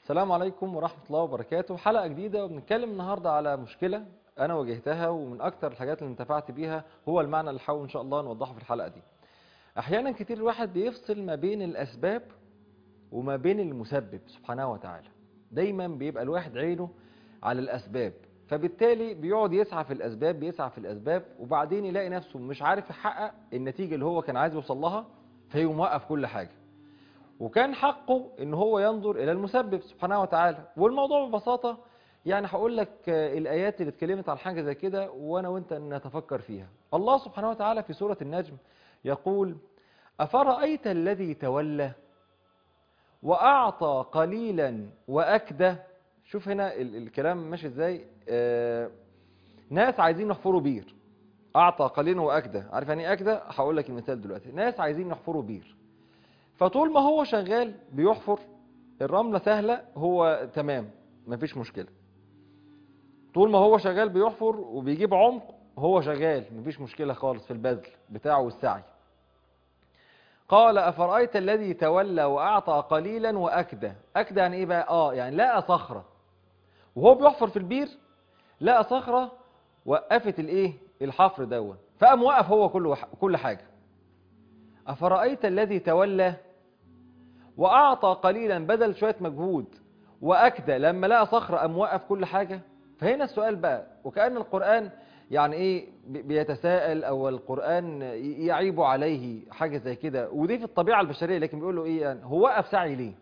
السلام عليكم ورحمة الله وبركاته حلقة جديدة وبنتكلم النهاردة على مشكلة أنا واجهتها ومن أكتر الحاجات اللي انتفعت بيها هو المعنى اللي حاول إن شاء الله نوضحه في الحلقة دي أحيانا كتير الواحد بيفصل ما بين الأسباب وما بين المسبب سبحانه وتعالى دايما بيبقى الواحد عينه على الأسباب فبالتالي بيقعد يسعى في الأسباب بيسعى في الأسباب وبعدين يلاقي نفسه مش عارف يحقق النتيجة اللي هو كان عايز يوصل لها فيقوم موقف كل حاجة وكان حقه ان هو ينظر الى المسبب سبحانه وتعالى والموضوع ببساطة يعني هقول لك آه، الايات اللي اتكلمت عن حاجة زي كده وانا وانت نتفكر فيها الله سبحانه وتعالى في سورة النجم يقول افرأيت الذي تولى واعطى قليلا واكدى شوف هنا ال- الكلام ماشي ازاي آه، ناس عايزين يحفروا بير اعطى قليلا واكدى عارف يعني ايه اكدى هقول لك المثال دلوقتي ناس عايزين يحفروا بير فطول ما هو شغال بيحفر الرملة سهلة هو تمام مفيش مشكلة طول ما هو شغال بيحفر وبيجيب عمق هو شغال مفيش مشكلة خالص في البذل بتاعه والسعي قال أفرأيت الذي تولى وأعطى قليلا وأكدى أكدى يعني إيه بقى آه يعني لقى صخرة وهو بيحفر في البير لقى صخرة وقفت الإيه الحفر دون فقام وقف هو كل كل حاجة أفرأيت الذي تولى وأعطى قليلا بدل شوية مجهود وأكدى لما لقى صخرة قام وقف كل حاجة فهنا السؤال بقى وكأن القرآن يعني إيه بي- بيتساءل أو القرآن ي- يعيب عليه حاجة زي كده ودي في الطبيعة البشرية لكن بيقول له إيه يعني هو وقف سعي ليه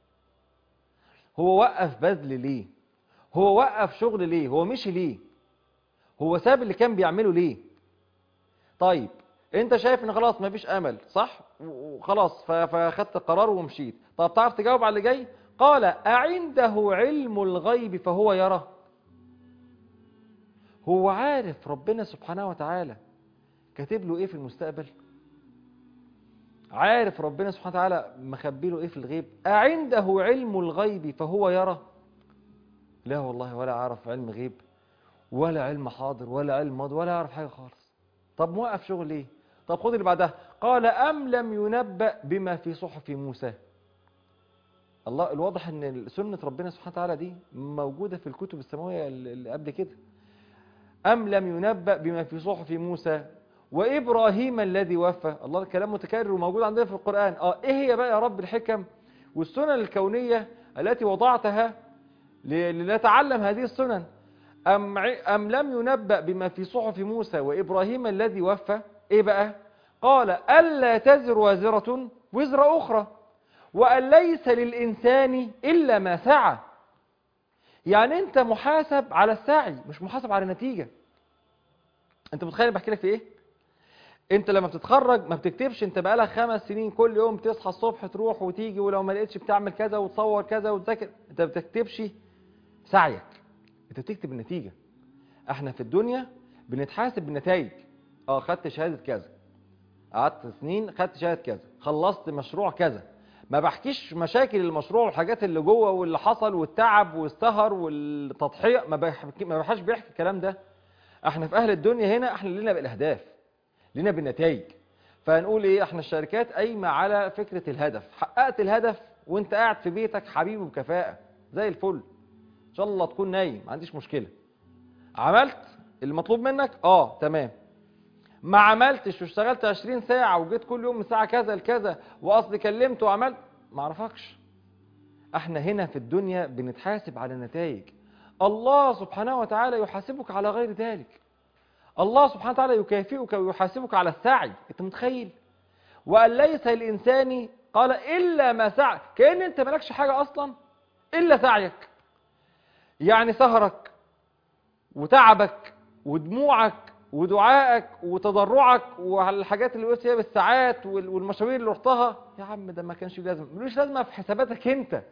هو وقف بذل ليه هو وقف شغل ليه هو مشي ليه هو ساب اللي كان بيعمله ليه طيب انت شايف ان خلاص مفيش امل صح وخلاص ف- فاخدت قرار ومشيت طب تعرف تجاوب على اللي جاي قال اعنده علم الغيب فهو يرى هو عارف ربنا سبحانه وتعالى كاتب له ايه في المستقبل عارف ربنا سبحانه وتعالى مخبي له ايه في الغيب اعنده علم الغيب فهو يرى لا والله ولا اعرف علم غيب ولا علم حاضر ولا علم ماضي ولا اعرف حاجه خالص طب موقف شغل ليه طب خد اللي بعدها قال أم لم ينبأ بما في صحف موسى الله الواضح ان سنة ربنا سبحانه وتعالى دي موجودة في الكتب السماوية اللي قبل كده أم لم ينبأ بما في صحف موسى وإبراهيم الذي وفى الله الكلام متكرر وموجود عندنا في القرآن اه ايه هي بقى يا رب الحكم والسنن الكونية التي وضعتها ل- لنتعلم هذه السنن أم, ع- أم لم ينبأ بما في صحف موسى وإبراهيم الذي وفى إيه بقى قال ألا تزر وازرة وزر أخرى وأن ليس للإنسان إلا ما سعى يعني أنت محاسب على السعي مش محاسب على النتيجة أنت متخيل بحكي لك في إيه انت لما بتتخرج ما بتكتبش انت بقالك خمس سنين كل يوم تصحى الصبح تروح وتيجي ولو ما لقيتش بتعمل كذا وتصور كذا وتذاكر انت ما بتكتبش سعيك انت بتكتب النتيجة احنا في الدنيا بنتحاسب بالنتائج اه خدت شهادة كذا قعدت سنين خدت شهادة كذا خلصت مشروع كذا ما بحكيش مشاكل المشروع والحاجات اللي جوه واللي حصل والتعب والسهر والتضحية ما بحكي ما بحاش بيحكي الكلام ده احنا في اهل الدنيا هنا احنا لنا بالاهداف لنا بالنتائج فهنقول ايه احنا الشركات قايمه على فكره الهدف حققت الهدف وانت قاعد في بيتك حبيبي بكفاءه زي الفل ان شاء الله تكون نايم ما عنديش مشكله عملت المطلوب منك اه تمام ما عملتش واشتغلت 20 ساعه وجيت كل يوم من ساعه كذا لكذا واصلي كلمت وعملت ما اعرفكش احنا هنا في الدنيا بنتحاسب على النتائج الله سبحانه وتعالى يحاسبك على غير ذلك الله سبحانه وتعالى يكافئك ويحاسبك على السعي انت متخيل وأن ليس الإنسان قال إلا ما سعى كأن أنت مالكش حاجة أصلا إلا سعيك يعني سهرك وتعبك ودموعك ودعائك وتضرعك والحاجات اللي قلت فيها بالساعات وال- والمشاوير اللي رحتها يا عم ده ما كانش ليه لازمه ملوش لازمه في حساباتك انت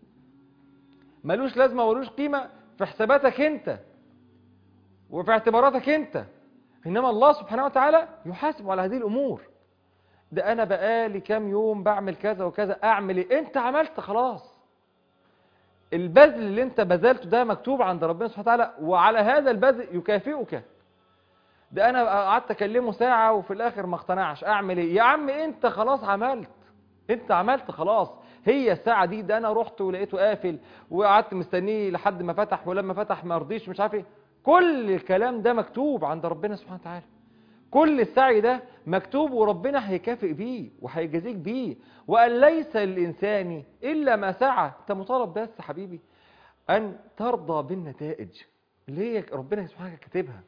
ملوش لازمه ولوش قيمه في حساباتك انت وفي اعتباراتك انت انما الله سبحانه وتعالى يحاسب على هذه الامور ده انا بقالي كام يوم بعمل كذا وكذا اعمل ايه انت عملت خلاص البذل اللي انت بذلته ده مكتوب عند ربنا سبحانه وتعالى وعلى هذا البذل يكافئك ده انا قعدت اكلمه ساعة وفي الاخر ما اقتنعش اعمل ايه يا عم انت خلاص عملت انت عملت خلاص هي الساعه دي ده انا رحت ولقيته قافل وقعدت مستنيه لحد ما فتح ولما فتح ما رضيش مش عارف ايه كل الكلام ده مكتوب عند ربنا سبحانه وتعالى كل السعي ده مكتوب وربنا هيكافئ بيه وهيجازيك بيه وقال ليس للإنسان إلا ما سعى أنت مطالب بس حبيبي أن ترضى بالنتائج اللي هي ربنا سبحانه كاتبها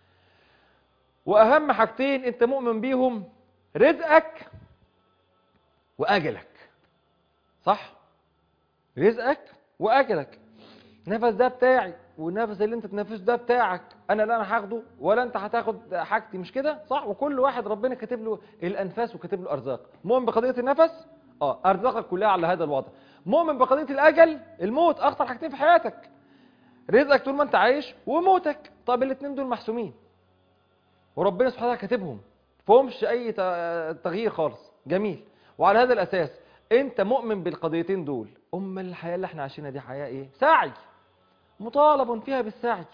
وأهم حاجتين أنت مؤمن بيهم رزقك وأجلك صح رزقك وأجلك النفس ده بتاعي والنفس اللي انت تنفسه ده بتاعك انا لا انا هاخده ولا انت هتاخد حاجتي مش كده صح وكل واحد ربنا كاتب له الانفاس وكاتب له ارزاق مؤمن بقضيه النفس اه ارزاقك كلها على هذا الوضع مؤمن بقضيه الاجل الموت اخطر حاجتين في حياتك رزقك طول ما انت عايش وموتك طب الاثنين دول محسومين وربنا سبحانه وتعالى كاتبهم فهمش اي تغيير خالص جميل وعلى هذا الاساس انت مؤمن بالقضيتين دول امال الحياه اللي احنا عايشينها دي حياه ايه سعي مطالب فيها بالسعي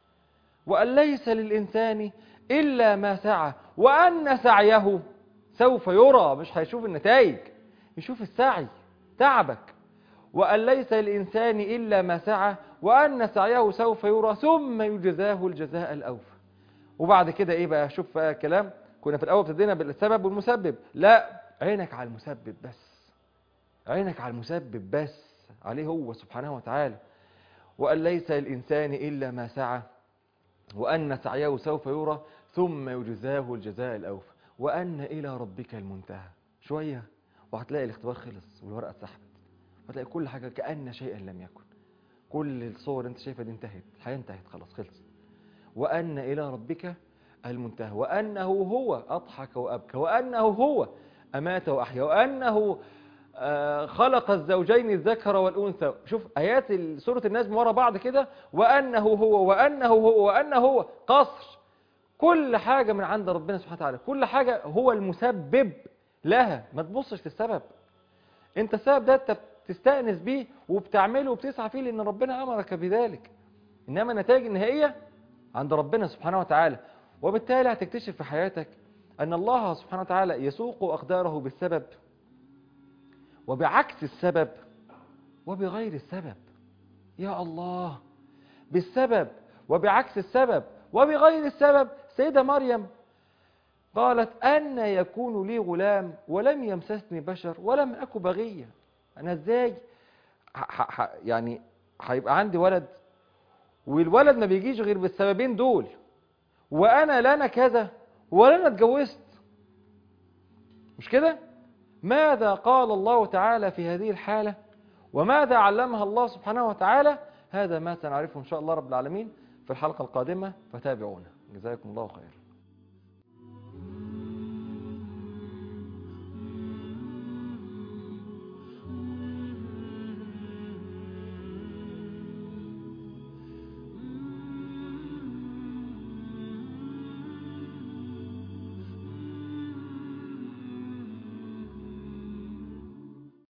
وأن ليس للإنسان إلا ما سعى وأن سعيه سوف يرى مش هيشوف النتائج يشوف السعي تعبك وأن ليس للإنسان إلا ما سعى وأن سعيه سوف يرى ثم يجزاه الجزاء الأوفى وبعد كده إيه بقى شوف بقى كلام كنا في الأول ابتدينا بالسبب والمسبب لا عينك على المسبب بس عينك على المسبب بس عليه هو سبحانه وتعالى وأن ليس للإنسان إلا ما سعى وأن سعيه سوف يرى ثم يجزاه الجزاء الأوفى وأن إلى ربك المنتهى شوية وهتلاقي الاختبار خلص والورقة اتسحبت وهتلاقي كل حاجة كأن شيئا لم يكن كل الصور انت شايفها دي انتهت الحياة انتهت خلاص خلصت وأن إلى ربك المنتهى وأنه هو أضحك وأبكى وأنه هو أمات وأحيا وأنه خلق الزوجين الذكر والأنثى شوف آيات سورة الناس ورا بعض كده وأنه هو وأنه هو وأنه هو قصر كل حاجة من عند ربنا سبحانه وتعالى كل حاجة هو المسبب لها ما تبصش للسبب انت السبب ده انت بتستأنس بيه وبتعمله وبتسعى فيه لأن ربنا أمرك بذلك إنما النتائج النهائية عند ربنا سبحانه وتعالى وبالتالي هتكتشف في حياتك أن الله سبحانه وتعالى يسوق أقداره بالسبب وبعكس السبب وبغير السبب يا الله بالسبب وبعكس السبب وبغير السبب سيدة مريم قالت أن يكون لي غلام ولم يمسسني بشر ولم أكو بغية أنا إزاي ح ح يعني هيبقى عندي ولد والولد ما بيجيش غير بالسببين دول وأنا لا أنا كذا ولا أنا اتجوزت مش كده ماذا قال الله تعالى في هذه الحالة وماذا علمها الله سبحانه وتعالى هذا ما سنعرفه إن شاء الله رب العالمين في الحلقة القادمة فتابعونا جزاكم الله خير